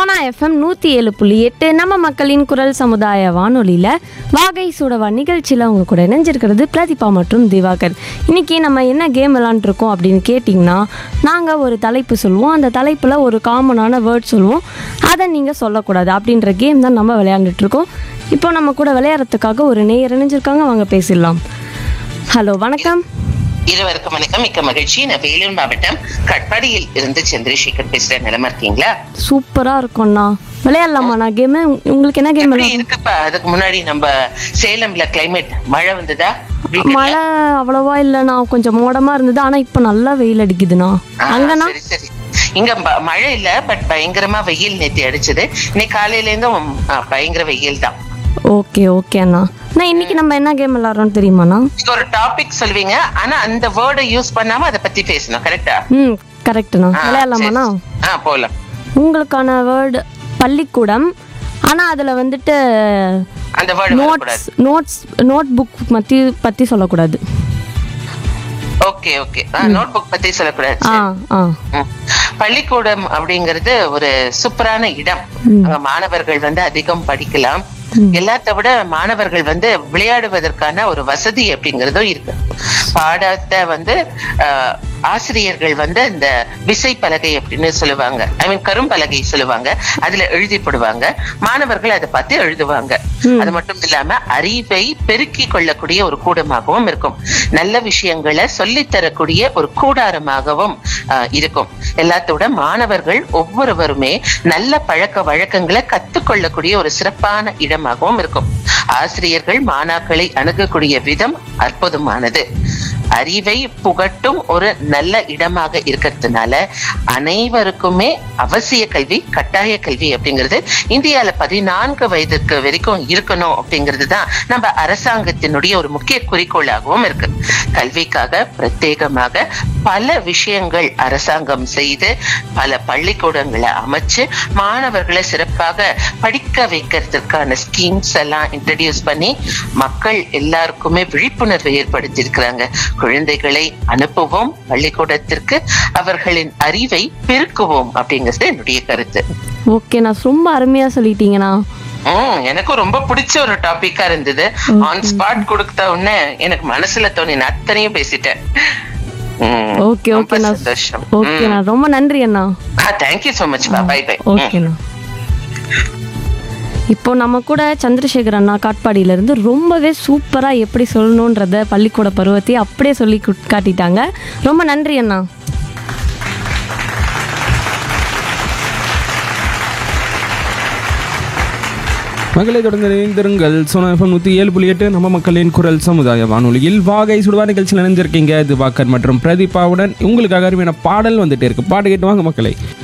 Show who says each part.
Speaker 1: Sona FM நூற்றி ஏழு புள்ளி எட்டு நம்ம மக்களின் குரல் சமுதாய வானொலியில் வாகை சூடவா நிகழ்ச்சியில் அவங்க கூட இணைஞ்சிருக்கிறது பிரதீபா மற்றும் திவாகர் இன்னைக்கு நம்ம என்ன கேம் விளாண்டுருக்கோம் அப்படின்னு கேட்டிங்கன்னா நாங்கள் ஒரு தலைப்பு சொல்லுவோம் அந்த தலைப்பில் ஒரு காமனான வேர்ட் சொல்லுவோம் அதை நீங்கள் சொல்லக்கூடாது அப்படின்ற கேம் தான் நம்ம விளையாண்டுட்டு இருக்கோம் இப்போ நம்ம கூட விளையாடுறதுக்காக ஒரு நேயர் இணைஞ்சிருக்காங்க வாங்க பேசிடலாம் ஹலோ வணக்கம்
Speaker 2: இருவருக்கும் வணக்கம் மிக்க மகிழ்ச்சி நான் வேலூர் மாவட்டம் கட்பாடியில் இருந்து சந்திரசேகர் பேசுறேன் நிலமா இருக்கீங்களா
Speaker 1: சூப்பராக இருக்கும்ண்ணா விளையாடலாமா நான் கேமு உங்களுக்கு என்ன கேம்
Speaker 2: எப்படி இருக்குப்பா அதுக்கு முன்னாடி நம்ம சேலம்ல கிளைமேட் மழை வந்ததா
Speaker 1: மழை அவ்வளவா இல்லைண்ணா கொஞ்சம் மோடமா இருந்தது ஆனா இப்ப நல்லா வெயில் அடிக்குதுண்ணா
Speaker 2: ஆ,
Speaker 1: அங்கண்ணா
Speaker 2: சரி சரி இங்க ப- மழை இல்ல பட் பயங்கரமா வெயில் நேத்தி அடிச்சது இன்னைக்கு காலையில இருந்தும் ஆ, பயங்கர வெயில் தான்
Speaker 1: ஓகே ஓகே அண்ணா நான் இன்னைக்கு நம்ம என்ன கேம் விளாட்றோம் தெரியுமாண்ணா
Speaker 2: நீங்க ஒரு டாபிக் சொல்வீங்க ஆனா அந்த வேர்டை யூஸ் பண்ணாம அதை பத்தி பேசணும் கரெக்டா
Speaker 1: ம் கரெக்டுண்ணா விளையாடலாமாண்ணா
Speaker 2: ஆ போலாம்
Speaker 1: உங்களுக்கான வேர்டு பள்ளிக்கூடம் ஆனா அதுல வந்துட்டு
Speaker 2: அந்த வேர்டு
Speaker 1: நோட்ஸ்
Speaker 2: வரக்கூடாது
Speaker 1: நோட்ஸ் நோட் புக் பத்தி பத்தி சொல்லக்கூடாது
Speaker 2: ஓகே ஓகே நோட் புக் பத்தி சொல்லக்கூடாது
Speaker 1: ஆ ஆ
Speaker 2: ம். பள்ளிக்கூடம் அப்படிங்கிறது ஒரு சூப்பரான இடம் அங்க மாணவர்கள் வந்து அதிகம் படிக்கலாம் எல்லாத்த விட மாணவர்கள் வந்து விளையாடுவதற்கான ஒரு வசதி அப்படிங்கறதும் இருக்கு பாடத்தை வந்து ஆஹ், ஆசிரியர்கள் வந்து இந்த விசை பலகை அப்படின்னு சொல்லுவாங்க ஐ மீன் கரும்பலகை சொல்லுவாங்க அதுல எழுதி போடுவாங்க மாணவர்கள் அதை பார்த்து எழுதுவாங்க அது மட்டும் இல்லாம அறிவை பெருக்கி கொள்ளக்கூடிய ஒரு கூடமாகவும் இருக்கும் நல்ல விஷயங்களை சொல்லித் தரக்கூடிய ஒரு கூடாரமாகவும் ஆஹ், இருக்கும் எல்லாத்தோட மாணவர்கள் ஒவ்வொருவருமே நல்ல பழக்க வழக்கங்களை கத்துக்கொள்ளக்கூடிய ஒரு சிறப்பான இடமாகவும் இருக்கும் ஆசிரியர்கள் மாணாக்களை அணுகக்கூடிய விதம் அற்புதமானது அறிவை புகட்டும் ஒரு நல்ல இடமாக இருக்கிறதுனால அனைவருக்குமே அவசிய கல்வி கட்டாய கல்வி அப்படிங்கிறது இந்தியால பதினான்கு வயதுக்கு வரைக்கும் இருக்கணும் அப்படிங்கிறது தான் நம்ம அரசாங்கத்தினுடைய ஒரு முக்கிய குறிக்கோளாகவும் இருக்கு கல்விக்காக பிரத்யேகமாக பல விஷயங்கள் அரசாங்கம் செய்து பல பள்ளிக்கூடங்களை அமைச்சு மாணவர்களை சிறப்பாக படிக்க வைக்கிறதுக்கான ஸ்கீம்ஸ் எல்லாம் இன்ட்ரடியூஸ் பண்ணி மக்கள் எல்லாருக்குமே விழிப்புணர்வை ஏற்படுத்தி இருக்கிறாங்க குழந்தைகளை அனுப்புவோம் பள்ளிக்கூடத்திற்கு அவர்களின் அறிவை பெருக்குவோம் அப்படிங்கிறது என்னுடைய கருத்து
Speaker 1: ஓகேண்ணா ரொம்ப அருமையா சொல்லிட்டீங்கண்ணா
Speaker 2: உம் எனக்கும் ரொம்ப பிடிச்ச ஒரு டாபிக்கா இருந்தது ஆன் ஸ்பாட் கொடுத்த உடனே எனக்கு மனசுல தோணின அத்தனையும் பேசிட்டேன் உம்,
Speaker 1: ஓகே
Speaker 2: ரொம்ப
Speaker 1: ஓகேண்ணா
Speaker 2: சந்தோஷம்
Speaker 1: ஓகேண்ணா ரொம்ப நன்றி அண்ணா
Speaker 2: thank you so much bye bye
Speaker 1: ஓகேண்ணா இப்போ நம்ம கூட சந்திரசேகர் அண்ணா காட்பாடியில இருந்து ரொம்பவே சூப்பரா எப்படி சொல்லணுன்றத பள்ளிக்கூட பருவத்தை அப்படியே சொல்லி குட்- காட்டிட்டாங்க ரொம்ப நன்றி அண்ணா
Speaker 3: மக்களை தொடர்ந்து இணைந்திருங்கள் சோனா எஃப்எம் நூற்றி ஏழு புள்ளி எட்டு நம்ம மக்களின் குரல் சமுதாய வானொலியில் வாகை சுடுவா நிகழ்ச்சியில் இணைஞ்சிருக்கீங்க திவாகர் மற்றும் பிரதீபாவுடன் உங்களுக்காக அருமையான பாடல் வந்துட்டே இருக்கு பாட்டு கேட்டு வாங்க மக்களை